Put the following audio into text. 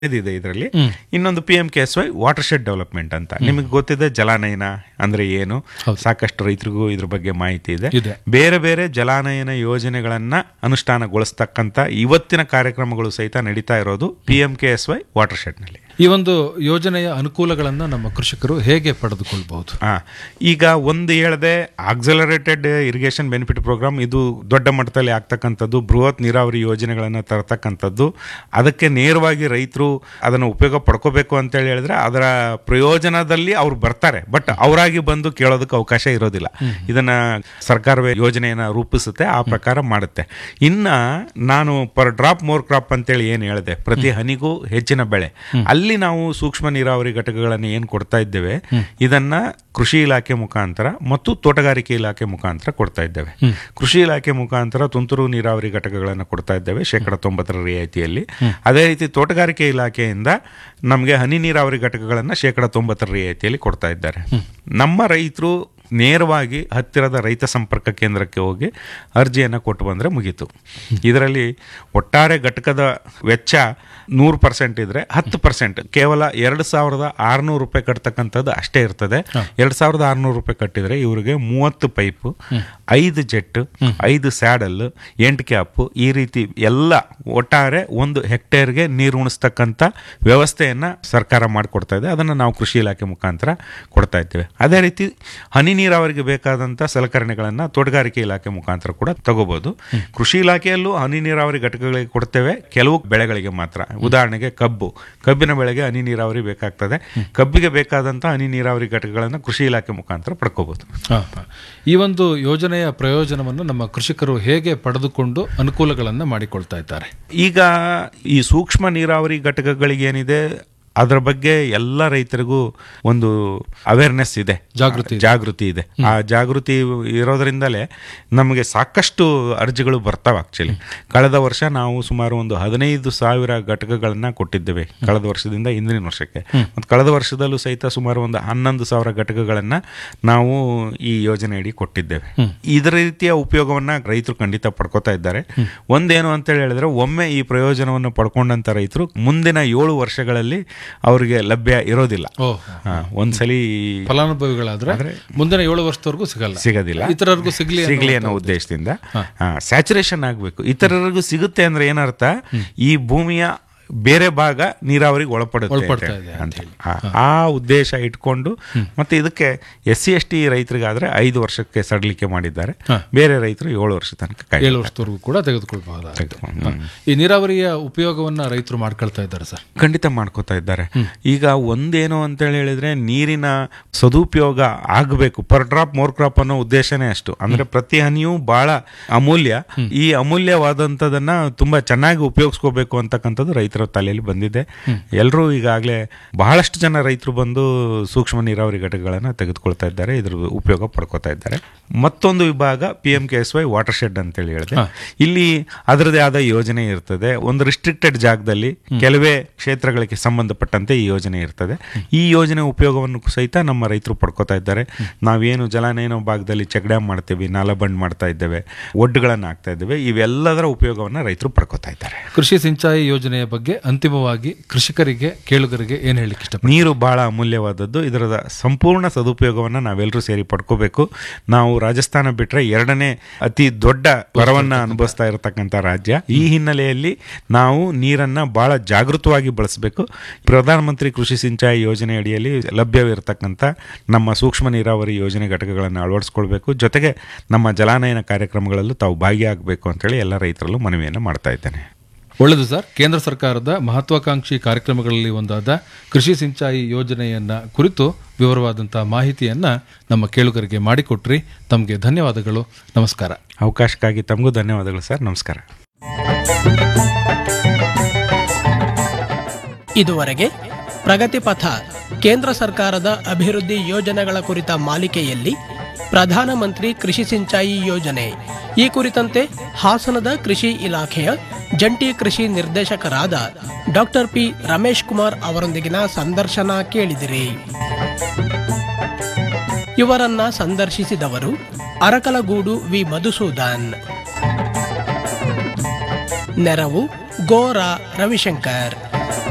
ಇದಿದೆ ಇದರಲ್ಲಿ ಇನ್ನೊಂದು P M K S Y watershed development ಅಂತ ನಿಮಗೆ ಗೊತ್ತಿದೆ ಜಲಾನಯನ ಅಂದ್ರೆ ಏನು ಸಾಕಷ್ಟು ರೈತರಿಗೂ ಇದ್ರ ಬಗ್ಗೆ ಮಾಹಿತಿ ಇದೆ ಇದೆ. ಬೇರೆ ಬೇರೆ ಜಲಾನಯನ ಯೋಜನೆಗಳನ್ನ ಅನುಷ್ಠಾನಗೊಳಿಸ್ತಕ್ಕಂಥ ಇವತ್ತಿನ ಕಾರ್ಯಕ್ರಮಗಳು ಸಹಿತ ನಡೀತಾ ಇರೋದು P M K S Y watershed ನಲ್ಲಿ ಈ ಒಂದು ಯೋಜನೆಯ ಅನುಕೂಲಗಳನ್ನ ನಮ್ಮ ಕೃಷಿಕರು ಹೇಗೆ ಪಡೆದುಕೊಳ್ಬಹುದು ಆ, ಈಗ ಒಂದು ಹೇಳಿದೆ ಆಕ್ಸಲರೇಟೆಡ್ ಇರಿಗೇಷನ್ ಬೆನಿಫಿಟ್ ಪ್ರೋಗ್ರಾಮ್ ಇದು ದೊಡ್ಡ ಮಟ್ಟದಲ್ಲಿ ಆಗ್ತಕ್ಕಂಥದ್ದು ಬೃಹತ್ ನೀರಾವರಿ ಯೋಜನೆಗಳನ್ನು ತರತಕ್ಕಂಥದ್ದು ಅದಕ್ಕೆ ನೇರವಾಗಿ ರೈತರು ಅದನ್ನು ಉಪಯೋಗ ಪಡ್ಕೋಬೇಕು ಅಂತೇಳಿ ಹೇಳಿದ್ರೆ ಅದರ ಪ್ರಯೋಜನದಲ್ಲಿ ಅವ್ರು ಬರ್ತಾರೆ ಬಟ್ ಅವರಾಗಿ ಬಂದು ಕೇಳೋದಕ್ಕೆ ಅವಕಾಶ ಇರೋದಿಲ್ಲ ಇದನ್ನ ಸರ್ಕಾರವೇ ಯೋಜನೆಯನ್ನ ರೂಪಿಸುತ್ತೆ ಆ ಪ್ರಕಾರ ಮಾಡುತ್ತೆ ಇನ್ನ ನಾನು ಪರ್ ಡ್ರಾಪ್ ಮೋರ್ ಕ್ರಾಪ್ ಅಂತೇಳಿ ಏನು ಹೇಳಿದೆ ಪ್ರತಿ ಹನಿಗೂ ಹೆಚ್ಚಿನ ಬೆಳೆ ಅಲ್ಲಿ ನಾವು ಸೂಕ್ಷ್ಮ ನೀರಾವರಿ ಘಟಕಗಳನ್ನು ಏನು ಕೊಡ್ತಾ ಇದ್ದೇವೆ ಇದನ್ನ ಕೃಷಿ ಇಲಾಖೆ ಮುಖಾಂತರ ಮತ್ತು ತೋಟಗಾರಿಕೆ ಇಲಾಖೆ ಮುಖಾಂತರ ಕೊಡ್ತಾ ಇದ್ದೇವೆ ಕೃಷಿ ಇಲಾಖೆ ಮುಖಾಂತರ ತುಂತುರು ನೀರಾವರಿ ಘಟಕಗಳನ್ನು ಕೊಡ್ತಾ ಇದ್ದೇವೆ ಶೇಕಡ ತೊಂಬತ್ತರ ರಿಯಾಯಿತಿಯಲ್ಲಿ ಅದೇ ರೀತಿ ತೋಟಗಾರಿಕೆ ಇಲಾಖೆಯಿಂದ ನಮಗೆ ಹನಿ ನೀರಾವರಿ ಘಟಕಗಳನ್ನು ಶೇಕಡ ತೊಂಬತ್ತರ ರಿಯಾಯಿತಿಯಲ್ಲಿ ಕೊಡ್ತಾ ಇದ್ದಾರೆ ನಮ್ಮ ರೈತರು ನೇರವಾಗಿ ಹತ್ತಿರದ ರೈತ ಸಂಪರ್ಕ ಕೇಂದ್ರಕ್ಕೆ ಹೋಗಿ ಅರ್ಜಿಯನ್ನು ಕೊಟ್ಟು ಬಂದರೆ ಮುಗೀತು ಇದರಲ್ಲಿ ಒಟ್ಟಾರೆ ಘಟಕದ ವೆಚ್ಚ ನೂರು ಪರ್ಸೆಂಟ್ ಇದ್ರೆ ಹತ್ತು ಪರ್ಸೆಂಟ್ ಕೇವಲ ಎರಡು ಸಾವಿರದ ಆರುನೂರು ರೂಪಾಯಿ ಕಟ್ತಕ್ಕಂಥದ್ದು ಅಷ್ಟೇ ಇರ್ತದೆ ಎರಡು ಸಾವಿರದ ಆರುನೂರು ರೂಪಾಯಿ ಕಟ್ಟಿದ್ರೆ ಇವರಿಗೆ ಮೂವತ್ತು ಪೈಪು ಐದು ಜೆಟ್ ಐದು ಸ್ಯಾಡಲ್ ಎಂಟು ಕ್ಯಾಪು ಈ ರೀತಿ ಎಲ್ಲ ಒಟ್ಟಾರೆ ಒಂದು ಹೆಕ್ಟೇರ್ಗೆ ನೀರು ಉಣಿಸ್ತಕ್ಕಂಥ ವ್ಯವಸ್ಥೆಯನ್ನು ಸರ್ಕಾರ ಮಾಡಿಕೊಡ್ತಾ ಇದೆ ಅದನ್ನು ನಾವು ಕೃಷಿ ಇಲಾಖೆ ಮುಖಾಂತರ ಕೊಡ್ತಾ ಇದ್ದೇವೆ ಅದೇ ರೀತಿ ಹನಿ ನೀರಾವರಿಗೆ ಬೇಕಾದಂಥ ಸಲಕರಣೆಗಳನ್ನು ತೋಟಗಾರಿಕೆ ಇಲಾಖೆ ಮುಖಾಂತರ ಕೂಡ ತಗೋಬಹುದು ಕೃಷಿ ಇಲಾಖೆಯಲ್ಲೂ ಹನಿ ನೀರಾವರಿ ಘಟಕಗಳಿಗೆ ಕೊಡ್ತೇವೆ ಕೆಲವು ಬೆಳೆಗಳಿಗೆ ಮಾತ್ರ ಉದಾಹರಣೆಗೆ ಕಬ್ಬು ಕಬ್ಬಿನ ಬೆಳೆಗೆ ಹನಿ ನೀರಾವರಿ ಬೇಕಾಗ್ತದೆ ಕಬ್ಬಿಗೆ ಬೇಕಾದಂಥ ಹನಿ ನೀರಾವರಿ ಘಟಕಗಳನ್ನು ಕೃಷಿ ಇಲಾಖೆ ಮುಖಾಂತರ ಪಡ್ಕೋಬಹುದು ಹಾ, ಹಾ. ಈ ಒಂದು ಯೋಜನೆಯ ಪ್ರಯೋಜನವನ್ನು ನಮ್ಮ ಕೃಷಿಕರು ಹೇಗೆ ಪಡೆದುಕೊಂಡು ಅನುಕೂಲಗಳನ್ನ ಮಾಡಿಕೊಳ್ತಾ ಇದ್ದಾರೆ ಈಗ ಈ ಸೂಕ್ಷ್ಮ ನೀರಾವರಿ ಘಟಕಗಳಿಗೆ ಏನಿದೆ ಅದರ ಬಗ್ಗೆ ಎಲ್ಲ ರೈತರಿಗೂ ಒಂದು ಅವೇರ್ನೆಸ್ ಇದೆ ಜಾಗೃತಿ ಇದೆ. ಜಾಗೃತಿ ಇದೆ ಆ ಜಾಗೃತಿ ಇರೋದ್ರಿಂದಲೇ ನಮಗೆ ಸಾಕಷ್ಟು ಅರ್ಜಿಗಳು ಬರ್ತಾವೆ ಆಕ್ಚುಲಿ ಕಳೆದ ವರ್ಷ ನಾವು ಸುಮಾರು ಒಂದು ಹದಿನೈದು ಸಾವಿರ ಘಟಕಗಳನ್ನ ಕೊಟ್ಟಿದ್ದೇವೆ ಕಳೆದ ವರ್ಷದಿಂದ ಹಿಂದಿನ ವರ್ಷಕ್ಕೆ ಮತ್ತು ಕಳೆದ ವರ್ಷದಲ್ಲೂ ಸಹಿತ ಸುಮಾರು ಒಂದು ಹನ್ನೊಂದು ಸಾವಿರ ಘಟಕಗಳನ್ನ ನಾವು ಈ ಯೋಜನೆಯಡಿ ಕೊಟ್ಟಿದ್ದೇವೆ ಇದರ ರೀತಿಯ ಉಪಯೋಗವನ್ನ ರೈತರು ಖಂಡಿತ ಪಡ್ಕೋತಾ ಇದ್ದಾರೆ ಒಂದೇನು ಅಂತೇಳಿ ಹೇಳಿದ್ರೆ ಒಮ್ಮೆ ಈ ಪ್ರಯೋಜನವನ್ನು ಪಡ್ಕೊಂಡಂತ ರೈತರು ಮುಂದಿನ ಏಳು ವರ್ಷಗಳಲ್ಲಿ ಅವರಿಗೆ ಲಭ್ಯ ಇರೋದಿಲ್ಲ ಓ ಹಾ, ಒಂದ್ಸಲಿ ಫಲಾನುಭವಿಗಳಾದ್ರೆ ಮುಂದಿನ ಏಳು ವರ್ಷದವರೆಗೂ ಸಿಗಲ್ಲ ಸಿಗೋದಿಲ್ಲ ಇತರರಿಗೂ ಸಿಗ್ಲಿ ಅನ್ನೋ ಸಿಗ್ಲಿ ಅನ್ನೋ ಉದ್ದೇಶದಿಂದ ಸ್ಯಾಚುರೇಷನ್ ಆಗಬೇಕು ಇತರರಿಗೂ ಸಿಗುತ್ತೆ ಅಂದ್ರೆ ಏನರ್ಥ ಈ ಭೂಮಿಯ ಬೇರೆ ಭಾಗ ನೀರಾವರಿಗೆ ಒಳಪಡುತ್ತೆ ಅಂತ ಒಳಪಡ್ತಾ ಹೇಳಿ. ಇದೆ ಅಂತ ಹೇಳಿ. ಆ- ಆ ಉದ್ದೇಶ ಇಟ್ಕೊಂಡು ಮತ್ತೆ ಇದಕ್ಕೆ ಎಸ್ ಸಿ ಎಸ್ ಟಿ ರೈತರಿಗಾದ್ರೆ ಐದು ವರ್ಷಕ್ಕೆ ಸಡಲಿಕೆ ಮಾಡಿದ್ದಾರೆ ಬೇರೆ ರೈತರು ಏಳು ವರ್ಷ ತನಕ ಕಾಯ್ದು ಏಳು ವರ್ಷದವರೆಗೂ ಕೂಡ ತೆಗೆದುಕೊಳ್ಬಹುದಾಗುತ್ತೆ ತೆಗೆದುಕೊಂಡು. ಹಾ. ಈ ನೀರಾವರಿಯ ಉಪಯೋಗವನ್ನ ರೈತರು ಮಾಡ್ಕೊಳ್ತಾ ಇದ್ದಾರೆ ಸರ್ ಖಂಡಿತ ಮಾಡ್ಕೋತಾ ಇದ್ದಾರೆ ಈಗ ಒಂದೇನು ಅಂತೇಳಿ ಹೇಳಿದ್ರೆ ನೀರಿನ ಸದುಪಯೋಗ ಆಗಬೇಕು ಪರ್ ಡ್ರಾಪ್ ಮೋರ್ ಕ್ರಾಪ್ ಅನ್ನೋ ಉದ್ದೇಶನೇ ಅಷ್ಟು ಅಂದ್ರೆ ಪ್ರತಿ ಹನಿಯೂ ಬಹಳ ಅಮೂಲ್ಯ ಈ ಅಮೂಲ್ಯವಾದಂಥದನ್ನ ತುಂಬಾ ಚೆನ್ನಾಗಿ ಉಪಯೋಗಿಸ್ಕೋಬೇಕು ಅಂತಕ್ಕಂಥದ್ದು ರೈತರ ತಲೆಯಲ್ಲಿ ಬಂದಿದೆ ಎಲ್ಲರೂ ಈಗಾಗಲೇ ಬಹಳಷ್ಟು ಜನ ರೈತರು ಬಂದು ಸೂಕ್ಷ್ಮ ನೀರಾವರಿ ಘಟಕಗಳನ್ನ ತೆಗೆದುಕೊಳ್ತಾ ಇದ್ದಾರೆ ಇದ್ರ ಉಪಯೋಗ ಪಡ್ಕೋತಾ ಇದ್ದಾರೆ ಮತ್ತೊಂದು ವಿಭಾಗ P M K S Y watershed ಅಂತೇಳಿ ಹೇಳಿದೆ ಇಲ್ಲಿ ಅದರದೇ ಆದ ಯೋಜನೆ ಇರ್ತದೆ ಒಂದು ರಿಸ್ಟ್ರಿಕ್ಟೆಡ್ ಜಾಗದಲ್ಲಿ ಕೆಲವೇ ಕ್ಷೇತ್ರಗಳಿಗೆ ಸಂಬಂಧಪಟ್ಟಂತೆ ಈ ಯೋಜನೆ ಇರ್ತದೆ ಈ ಯೋಜನೆ ಉಪಯೋಗವನ್ನು ಸಹಿತ ನಮ್ಮ ರೈತರು ಪಡ್ಕೋತಾ ಇದ್ದಾರೆ ನಾವೇನು ಜಲಾನಯನ ಭಾಗದಲ್ಲಿ ಚೆಕ್ ಡ್ಯಾಮ್ ಮಾಡ್ತೀವಿ ನಾಲ ಬಂಡ್ ಮಾಡ್ತಾ ಇದ್ದೇವೆ ಒಡ್ಡುಗಳನ್ನು ಹಾಕ್ತಾ ಇದ್ದೇವೆ ಇವೆಲ್ಲದರ ಉಪಯೋಗವನ್ನು ರೈತರು ಪಡ್ಕೋತಾ ಇದ್ದಾರೆ ಕೃಷಿ ಸಿಂಚಾಯಿ ಯೋಜನೆಯ ಬಗ್ಗೆ ಅಂತಿಮವಾಗಿ ಕೃಷಿಕರಿಗೆ ಕೇಳುಗರಿಗೆ ಏನ್ ಹೇಳಲಿಕ್ಕೆ ಇಷ್ಟ ನೀರು ಬಹಳ ಅಮೂಲ್ಯವಾದದ್ದು ಇದರ ಸಂಪೂರ್ಣ ಸದುಪಯೋಗವನ್ನು ನಾವೆಲ್ಲರೂ ಸೇರಿ ಪಡ್ಕೋಬೇಕು ನಾವು ರಾಜಸ್ಥಾನ ಬಿಟ್ಟರೆ ಎರಡನೇ ಅತಿ ದೊಡ್ಡ ಬರವನ್ನ ಅನುಭವಿಸ್ತಾ ಇರತಕ್ಕಂಥ ರಾಜ್ಯ ಈ ಹಿನ್ನೆಲೆಯಲ್ಲಿ ನಾವು ನೀರನ್ನ ಬಹಳ ಜಾಗೃತವಾಗಿ ಬಳಸಬೇಕು ಪ್ರಧಾನಮಂತ್ರಿ ಕೃಷಿ ಸಿಂಚಾಯಿ ಯೋಜನೆ ಅಡಿಯಲ್ಲಿ ಲಭ್ಯವಿರತಕ್ಕಂಥ ನಮ್ಮ ಸೂಕ್ಷ್ಮ ನೀರಾವರಿ ಯೋಜನೆ ಘಟಕಗಳನ್ನು ಅಳವಡಿಸ್ಕೊಳ್ಬೇಕು ಜೊತೆಗೆ ನಮ್ಮ ಜಲಾನಯನ ಕಾರ್ಯಕ್ರಮಗಳಲ್ಲೂ ತಾವು ಭಾಗಿಯಾಗಬೇಕು ಅಂತೇಳಿ ಎಲ್ಲ ರೈತರಲ್ಲೂ ಮನವಿಯನ್ನು ಮಾಡ್ತಾ ಇದ್ದೇನೆ ಒಳ್ಳೆಯದು ಸರ್ ಕೇಂದ್ರ ಸರ್ಕಾರದ ಮಹತ್ವಾಕಾಂಕ್ಷಿ ಕಾರ್ಯಕ್ರಮಗಳಲ್ಲಿ ಒಂದಾದ ಕೃಷಿ ಸಿಂಚಾಯಿ ಯೋಜನೆಯನ್ನ ಕುರಿತು ವಿವರವಾದಂತಹ ಮಾಹಿತಿಯನ್ನ ನಮ್ಮ ಕೇಳುಗರಿಗೆ ಮಾಡಿಕೊಟ್ರಿ ತಮಗೆ ಧನ್ಯವಾದಗಳು ನಮಸ್ಕಾರ ಅವಕಾಶಕ್ಕಾಗಿ ತಮಗೂ ಧನ್ಯವಾದಗಳು ಸರ್ ನಮಸ್ಕಾರ ಇದುವರೆಗೆ ಪ್ರಗತಿ ಪಥ ಕೇಂದ್ರ ಸರ್ಕಾರದ ಅಭಿವೃದ್ಧಿ ಯೋಜನೆಗಳ ಕುರಿತ ಮಾಲಿಕೆಯಲ್ಲಿ ಪ್ರಧಾನಮಂತ್ರಿ ಕೃಷಿ ಸಿಂಚಾಯಿ ಯೋಜನೆ ಈ ಕುರಿತಂತೆ ಹಾಸನದ ಕೃಷಿ ಇಲಾಖೆಯ ಜಂಟಿ ಕೃಷಿ ನಿರ್ದೇಶಕರಾದ ಡಾಕ್ಟರ್ ಪಿ ರಮೇಶ್ ಕುಮಾರ್ ಅವರೊಂದಿಗಿನ ಸಂದರ್ಶನ ಕೇಳಿದಿರಿ ಇವರನ್ನ ಸಂದರ್ಶಿಸಿದವರು ಅರಕಲಗೂಡು ವಿ ಮಧುಸೂದನ್ ನೆರವು ಗೋರಾ ರವಿಶಂಕರ್